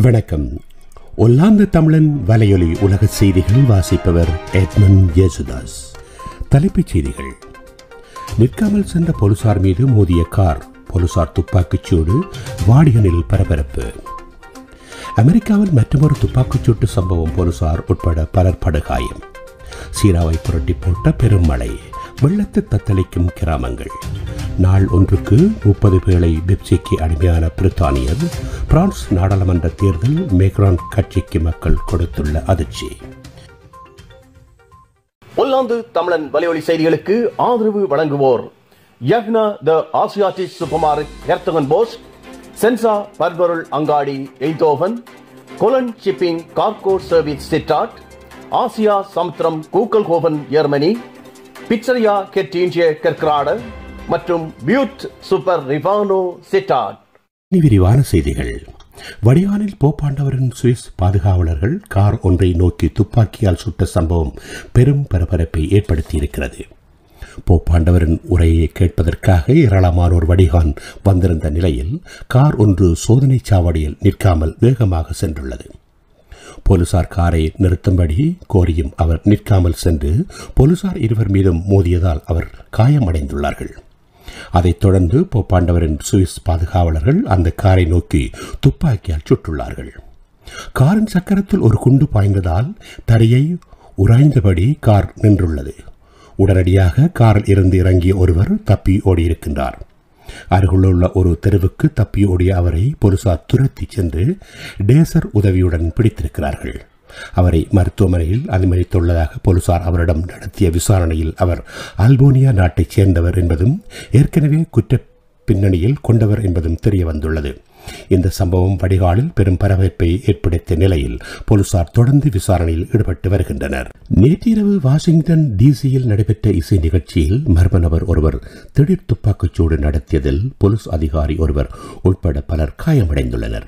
வணக்கம் ஒல்லாந்து தமிழன் வலையொலி உலக செய்திகள் வாசிப்பவர் எட்மன் யேசுதாஸ் தலைப்புச் செய்திகள் நிற்காமல் சென்ற போலீசார் மீது மோதிய கார் போலீசார் துப்பாக்கிச்சூடு வாடியனில் பரபரப்பு அமெரிக்காவில் மற்றொரு துப்பாக்கிச்சூட்டு சம்பவம் போலீசார் உட்பட பலர் படுகாயம் சீராவை புரட்டி போட்ட பெரும் மழை வெள்ளத்து தத்தளிக்கும் கிராமங்கள் நாள் ஒன்றுக்கு முப்பது பேளை பெப்சிக்கு அடிமையான பிரித்தானியர் பிரான்ஸ் நாடாளுமன்ற தேர்தல் மேக்ரான் கட்சிக்கு மக்கள் கொடுத்துள்ள அதிர்ச்சி ஒல்லாந்து தமிழன் வலையொலி செய்திகளுக்கு ஆதரவு வழங்குவோர் யக்னா the Asiatic supermarket Hertogenbosch சென்சா பர்பொருள் அங்காடி Eindhoven Cologne shipping cargo service Sittard Asia சமுத்திரம் கூக்கல்ஹோவன் ஜெர்மனி பிச்சரியா கெட்டீன்ஜே கெர்க்ராட மற்றும் பியூட் சூப்பர் ரிவானோ சிட்டாட் இனி விரிவான செய்திகள் வடிகானில் போப்பாண்டவரின் சுவிஸ் பாதுகாவலர்கள் கார் ஒன்றை நோக்கி துப்பாக்கியால் சுட்ட சம்பவம் பெரும் பரபரப்பை ஏற்படுத்தியிருக்கிறது போப்பாண்டவரின் உரையை கேட்பதற்காக ஏராளமானோர் வடிகான் வந்திருந்த நிலையில் கார் ஒன்று சோதனை சாவடியில் நிற்காமல் வேகமாக சென்றுள்ளது போலீசார் காரை நிறுத்தும்படி கோரியும் அவர் நிற்காமல் சென்று போலீசார் இருவர் மீதும் மோதியதால் அவர் காயமடைந்துள்ளார்கள் அதைத் தொடர்ந்து போப்பாண்டவரின் சுவிஸ் பாதுகாவலர்கள் அந்த காரை நோக்கி துப்பாக்கியால் சுட்டுள்ளார்கள் காரின் சக்கரத்தில் ஒரு குண்டு பாய்ந்ததால் தரையை உராய்ந்தபடி கார் நின்றுள்ளது உடனடியாக காரில் இருந்து இறங்கிய ஒருவர் தப்பி ஓடியிருக்கின்றார் அருகிலுள்ள ஒரு தெருவுக்கு தப்பி ஓடிய அவரை போலீசார் துரத்தி சென்று டேசர் உதவியுடன் பிடித்திருக்கிறார்கள் அவரை மருத்துவமனையில் அனுமதித்துள்ளதாக போலீசார் அவரிடம் நடத்திய விசாரணையில் அவர் அல்போனியா நாட்டைச் சேர்ந்தவர் என்பதும் ஏற்கனவே குற்ற பின்னணியில் கொண்டவர் என்பதும் தெரிய வந்துள்ளது இந்த சம்பவம் வடிகாலில் பெரும் பரபரப்பை ஏற்படுத்திய நிலையில் போலீசார் தொடர்ந்து விசாரணையில் ஈடுபட்டு வருகின்றனர் நேற்றிரவு வாஷிங்டன் டிசியில் நடைபெற்ற இசை நிகழ்ச்சியில் மர்ம நபர் ஒருவர் திடீர் துப்பாக்கிச்சூடு நடத்தியதில் போலீஸ் அதிகாரி ஒருவர் உட்பட பலர் காயமடைந்துள்ளனர்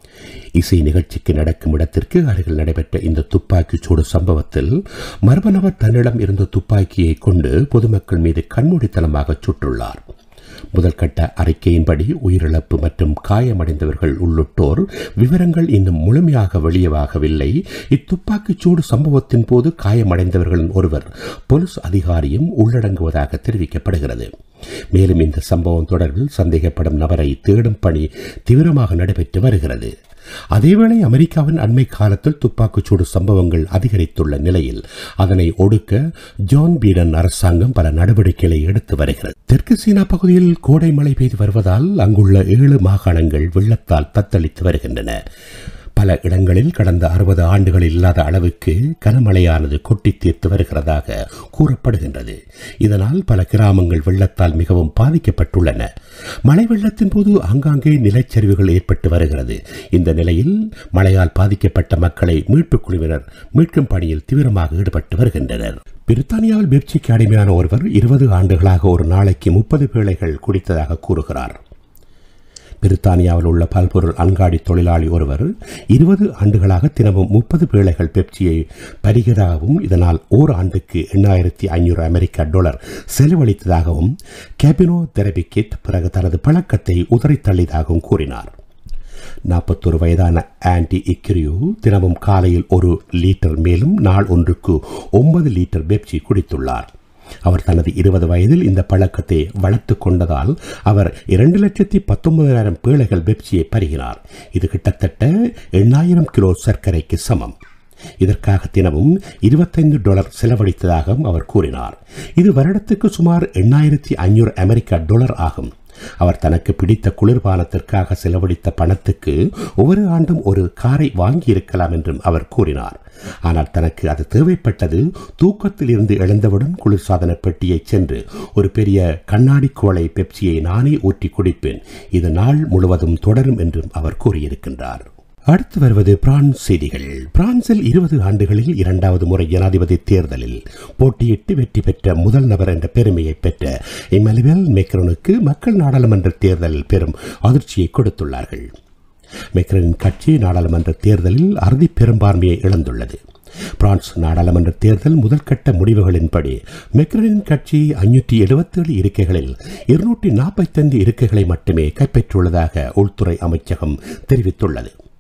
இசை நிகழ்ச்சிக்கு நடக்கும் இடத்திற்கு அருகில் நடைபெற்ற இந்த துப்பாக்கிச் சூடு சம்பவத்தில் மர்ம நபர் தன்னிடம் இருந்த துப்பாக்கியை கொண்டு பொதுமக்கள் மீது கண்மூடித்தனமாக சுட்டுள்ளார் முதல்கட்ட அறிக்கையின்படி உயிரிழப்பு மற்றும் காயமடைந்தவர்கள் உள்ளிட்டோர் விவரங்கள் இன்னும் முழுமையாக வெளியாகவில்லை இத்துப்பாக்கிச் சூடு சம்பவத்தின் போது காயமடைந்தவர்களின் ஒருவர் போலீஸ் அதிகாரியும் உள்ளடங்குவதாக தெரிவிக்கப்படுகிறது மேலும் இந்த சம்பவம் தொடர்பில் சந்தேகப்படும் நபரை தேடும் பணி தீவிரமாக நடைபெற்று வருகிறது அதேவேளை அமெரிக்காவின் அண்மை காலத்தில் துப்பாக்கிச்சூடு சம்பவங்கள் அதிகரித்துள்ள நிலையில் அதனை ஒடுக்க ஜான் பீடன் அரசாங்கம் பல நடவடிக்கைகளை எடுத்து வருகிறது தெற்கு சீனா பகுதியில் கோடை மழை பெய்து வருவதால் அங்குள்ள ஏழு மாகாணங்கள் வெள்ளத்தால் தத்தளித்து வருகின்றன பல இடங்களில் கடந்த அறுபது ஆண்டுகள் இல்லாத அளவுக்கு கனமழையானது கொட்டி தீர்த்து வருகிறதாக கூறப்படுகின்றது இதனால் பல கிராமங்கள் வெள்ளத்தால் மிகவும் பாதிக்கப்பட்டுள்ளன மழை வெள்ளத்தின் போது ஆங்காங்கே நிலச்சரிவுகள் ஏற்பட்டு வருகிறது இந்த நிலையில் மழையால் பாதிக்கப்பட்ட மக்களை மீட்புக் குழுவினர் மீட்கும் பணியில் தீவிரமாக ஈடுபட்டு வருகின்றனர் பிரித்தானியாவில் பெப்சிக்கு அடிமையான ஒருவர் இருபது ஆண்டுகளாக ஒரு நாளைக்கு முப்பது பேழைகள் குடித்ததாக கூறுகிறார் பிரித்தானியாவில் உள்ள பல்பொருள் அன்காடி தொழிலாளி ஒருவர் இருபது ஆண்டுகளாக தினமும் முப்பது பேழைகள் பெப்சியை பருகிறதாகவும் இதனால் ஓர் ஆண்டுக்கு எண்ணாயிரத்தி ஐநூறு அமெரிக்க டாலர் செலவழித்ததாகவும் கேபினோ தெரபி கிட் பிறகு தனது பழக்கத்தை உதறி தள்ளியதாகவும் கூறினார் நாற்பத்தொரு வயதான ஆன்டி இக்ரியூ தினமும் காலையில் ஒரு லிட்டர் மேலும் நாள் ஒன்றுக்கு ஒன்பது லிட்டர் பெப்சி குடித்துள்ளார் அவர் தனது இருபது வயதில் இந்த பழக்கத்தை வளர்த்து கொண்டதால் அவர் இரண்டு லட்சத்தி பத்தொன்பதாயிரம் பேழைகள் பெப்சியை பருகினார் இது கிட்டத்தட்ட எண்ணாயிரம் கிலோ சர்க்கரைக்கு சமம் இதற்காக தினமும் இருபத்தைந்து டாலர் செலவழித்ததாகவும் அவர் கூறினார் இது வருடத்துக்கு சுமார் எண்ணாயிரத்தி ஐநூறு அமெரிக்க டாலர் ஆகும் அவர் தனக்கு பிடித்த குளிர்பானத்திற்காக செலவழித்த பணத்துக்கு ஒவ்வொரு ஆண்டும் ஒரு காரை வாங்கியிருக்கலாம் என்றும் அவர் கூறினார் ஆனால் தனக்கு அது தேவைப்பட்டது தூக்கத்தில் இருந்து எழுந்தவுடன் குளிர்சாதன பெட்டியை சென்று ஒரு பெரிய கண்ணாடி கோளை பெப்சியை நானே ஊற்றி குடிப்பேன் இது நாள் முழுவதும் தொடரும் என்றும் அவர் கூறியிருக்கின்றார் அடுத்து வருவது பிரான்ஸ் செய்திகள் பிரான்சில் இருபது ஆண்டுகளில் இரண்டாவது முறை ஜனாதிபதி தேர்தலில் போட்டியிட்டு வெற்றி பெற்ற முதல் நபர் என்ற பெருமையை பெற்ற இமலுவேல் மேக்ரோனுக்கு மக்கள் நாடாளுமன்ற தேர்தலில் பெரும் அதிர்ச்சியை கொடுத்துள்ளார்கள் மெக்ரனின் கட்சி நாடாளுமன்ற தேர்தலில் அறுதி பெரும்பான்மையை இழந்துள்ளது பிரான்ஸ் நாடாளுமன்ற தேர்தல் முதல்கட்ட முடிவுகளின்படி மெக்ரனின் கட்சி ஐநூற்றி எழுபத்தேழு இருக்கைகளில் இருநூற்றி நாற்பத்தைந்து இருக்கைகளை மட்டுமே கைப்பற்றியுள்ளதாக உள்துறை அமைச்சகம் தெரிவித்துள்ளது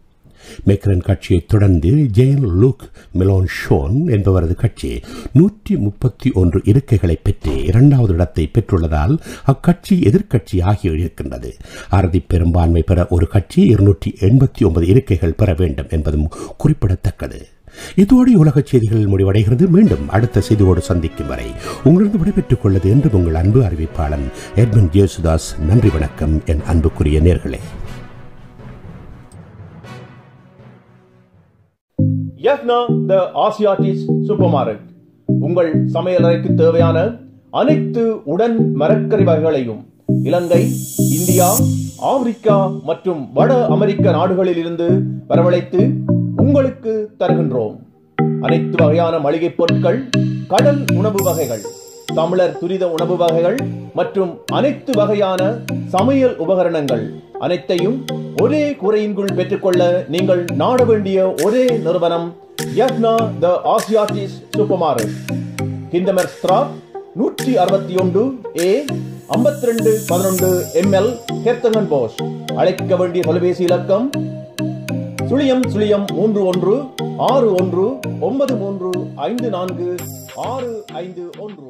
மெக்ரன் கட்சியைத் தொடர்ந்து ஜெயன் லூக் மெலோன் ஷோன் என்பவரது கட்சி நூற்றி முப்பத்தி ஒன்று இருக்கைகளை பெற்று இரண்டாவது இடத்தை பெற்றுள்ளதால் அக்கட்சி எதிர்க்கட்சி ஆகி இருக்கின்றது அறுதி பெரும்பான்மை பெற ஒரு கட்சி இருநூற்றி எண்பத்தி ஒன்பது இருக்கைகள் பெற வேண்டும் என்பதும் குறிப்பிடத்தக்கது இதோடு உலகச் செய்திகள் முடிவடைகிறது மீண்டும் அடுத்த செய்தியோடு சந்திக்கும் வரை உங்களிடம் விடைபெற்றுக் கொள்வது என்று உங்கள் அன்பு அறிவிப்பாளன் எட்மன் ஜேசுதாஸ் நன்றி வணக்கம் என் அன்புக்குரிய நேர்களே யக்னா த ஆசியாட்டிஸ் சூப்பர் மார்க்கெட் உங்கள் சமையலறைக்கு தேவையான அனைத்து உடன் மரக்கறி வகைகளையும் இலங்கை இந்தியா ஆப்பிரிக்கா மற்றும் வட அமெரிக்க நாடுகளில் இருந்து வரவழைத்து உங்களுக்கு தருகின்றோம் அனைத்து வகையான மளிகைப் பொருட்கள் கடல் உணவு வகைகள் தமிழர் துரித உணவு வகைகள் மற்றும் அனைத்து வகையான சமையல் உபகரணங்கள் அனைத்தையும் ஒரே குறையின்குள் பெற்றுக்கொள்ள நீங்கள் நாட வேண்டிய ஒரே நிறுவனம் யக்னா த ஆசியாட்டிஸ் சூப்பர் மார்க்கெட் ஹிந்தமர் ஸ்த்ரா நூற்றி அறுபத்தி ஒன்று ஏ ஐம்பத்தி ரெண்டு பதினொன்று எம்எல் ஹெர்த்தகன் போஸ் அழைக்க வேண்டிய தொலைபேசி இலக்கம் சுழியம் சுழியம் மூன்று ஒன்று ஆறு ஒன்று ஒன்பது மூன்று ஐந்து நான்கு ஆறு ஐந்து ஒன்று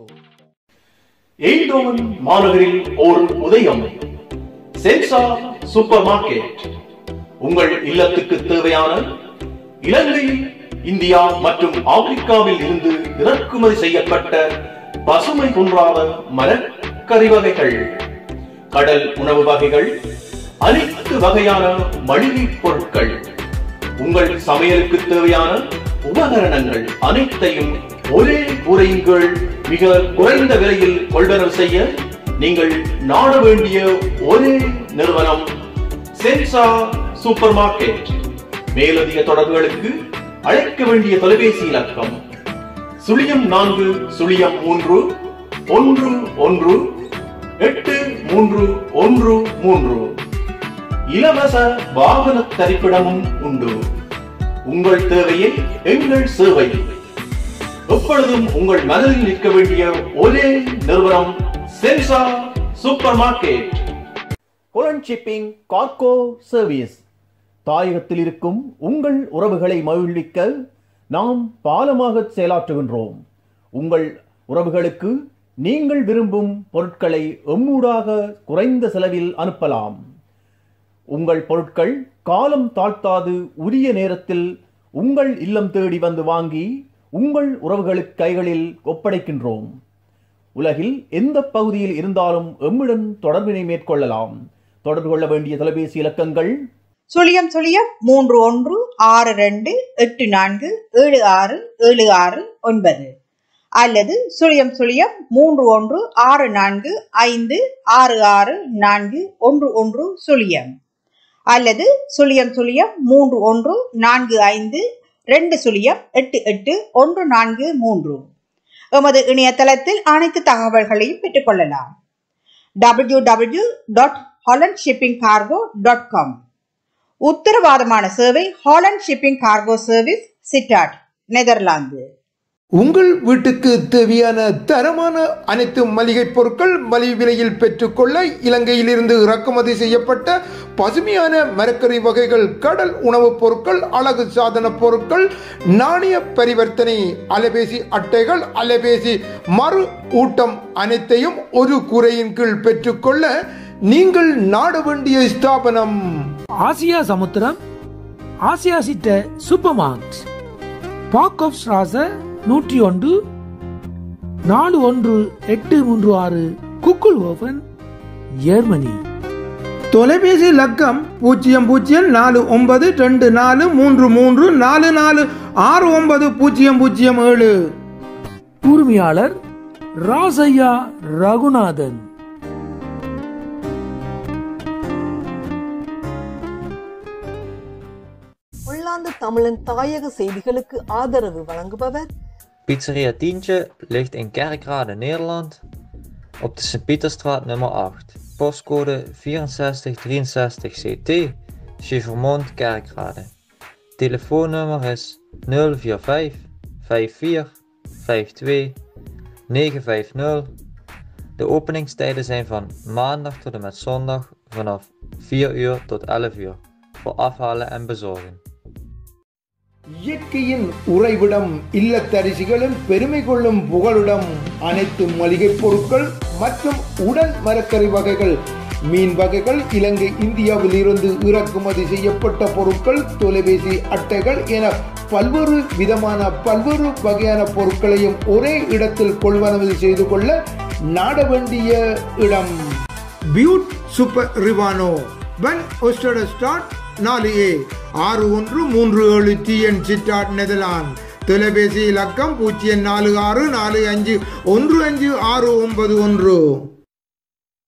எய்டோவன் மாநகரில் ஓர் உதயம் சென்சா சூப்பர் மார்க்கெட் உங்கள் இல்லத்துக்கு தேவையான இலங்கை இந்தியா மற்றும் ஆப்பிரிக்காவில் இருந்து இறக்குமதி செய்யப்பட்ட பசுமை குன்றாத மரக்கறி வகைகள் கடல் உணவு வகைகள் அனைத்து வகையான மளிகை பொருட்கள் உங்கள் சமையலுக்கு தேவையான உபகரணங்கள் அனைத்தையும் ஒரே கூரையின் கீழ் மிக குறைந்த விலையில் கொள்வனவு செய்ய நீங்கள் நாட வேண்டிய ஒரே நிறுவனம் சென்சா சூப்பர் மார்க்கெட் மேலதிக தொடர்புகளுக்கு அழைக்க வேண்டிய தொலைபேசி இலக்கம் சுழியம் நான்கு சுழியம் மூன்று ஒன்று ஒன்று எட்டு மூன்று ஒன்று மூன்று இலவச வாகன தரிப்பிடமும் உண்டு உங்கள் தேவையை எங்கள் சேவை எப்பொழுதும் உங்கள் மனதில் நிற்க வேண்டிய ஒரே நிறுவனம் சென்சா supermarket Cologne shipping cargo service தாயகத்தில் இருக்கும் உங்கள் உறவுகளை மகிழ்விக்க நாம் பாலமாக செயலாற்றுகின்றோம் உங்கள் உறவுகளுக்கு நீங்கள் விரும்பும் பொருட்களை எம்மூடாக குறைந்த செலவில் அனுப்பலாம் உங்கள் பொருட்கள் காலம் தாழ்த்தாது உரிய நேரத்தில் உங்கள் இல்லம் தேடி வந்து வாங்கி உங்கள் உறவுகளுக்கு கைகளில் ஒப்படைக்கின்றோம் உலகில் எந்த பகுதியில் இருந்தாலும் எம்முடன் தொடர்பினை மேற்கொள்ளலாம் தொடர்பு கொள்ள வேண்டிய தொலைபேசி இலக்கங்கள் சுழியம் சுழியம் மூன்று ஒன்று ஆறு ரெண்டு எட்டு நான்கு ஏழு ஆறு ஏழு ஆறு ஒன்பது அல்லது சுழியம் சுழியம் மூன்று ஒன்று ஆறு நான்கு ஐந்து ஆறு ஆறு நான்கு ஒன்று ஒன்று சுழியம் அல்லது சுழியம் சுழியம் மூன்று ஒன்று நான்கு ஐந்து ரெண்டு சுழியம் எட்டு எட்டு ஒன்று நான்கு மூன்று எமது இணையதளத்தில் அனைத்து தகவல்களையும் பெற்றுக்கொள்ளலாம் W W dot Holland shipping cargo dot com உத்தரவாதமான சேவை Holland shipping cargo service Sittard Netherlands உங்கள் வீட்டுக்கு தேவையான தரமான அனைத்து மளிகை பொருட்கள் மலிவு விலையில் பெற்றுக்கொள்ள இலங்கையிலிருந்து இறக்குமதி செய்யப்பட்ட பசுமையான மரக்கறி வகைகள் கடல் உணவுப் பொருட்கள் அழகு சாதன பொருட்கள் நாணய பரிவர்த்தனை அலைபேசி அட்டைகள் அலைபேசி மறு ஊட்டம் அனைத்தையும் ஒரு குறையின் கீழ் பெற்றுக்கொள்ள நீங்கள் நாட வேண்டிய ஸ்தாபனம் ஆசியா சமுத்திரம் ஆசியா சிட்ட சூப்பர் மார்க்ஸ் பாக் ஆஃப் ஸ்ராச நூற்றி ஒன்று நாலு ஒன்று எட்டு மூன்று ஆறு குக்குல் ஓபன் ஜெர்மனி தொலைபேசி இலக்கம் பூஜ்ஜியம் பூஜ்ஜியம் நாலு ஒன்பது ரெண்டு நாலு மூன்று மூன்று நாலு நாலு ஆறு ஒன்பது பூஜ்ஜியம் பூஜ்ஜியம் ஏழு உரிமையாளர் ராசையா ரகுநாதன் உள்ளாந்து தமிழன் தாயக செய்திகளுக்கு ஆதரவு வழங்குபவர் Pizzeria Tientje ligt in Kerkrade, Nederland. Op de Sint-Pieterstraat nummer 8. Postcode 6463 CT. Chevermond, Kerkrade. Telefoonnummer is 045 54 52 950. De openingstijden zijn van maandag tot en met zondag vanaf 4 uur tot 11 uur. Voor afhalen en bezorgen. இயற்கையின் உறைவிடம் இல்லத்தரிசிகளின் பெருமை கொள்ளும் புகழுடம் அனைத்து மளிகை பொருட்கள் மற்றும் உடன் மரக்கறி வகைகள் மீன் வகைகள் இலங்கை இந்தியாவில் இருந்து இறக்குமதி செய்யப்பட்ட பொருட்கள் தொலைபேசி அட்டைகள் என பல்வேறு விதமான பல்வேறு வகையான பொருட்களையும் ஒரே இடத்தில் கொள்வனவு செய்து கொள்ள நாட வேண்டிய இடம் பியூட் சூப்பர் ரிவானோ வன் ஒஸ்டட ஸ்டார்ட் நாலு ஏ ஆறு ஒன்று மூன்று ஏழு டிஎன் சிட்டாட் நெதர்லாந்து தொலைபேசி இலக்கம் பூஜ்ஜியம் நாலு ஆறு நாலு அஞ்சு ஒன்று அஞ்சு ஆறு ஒன்பது ஒன்று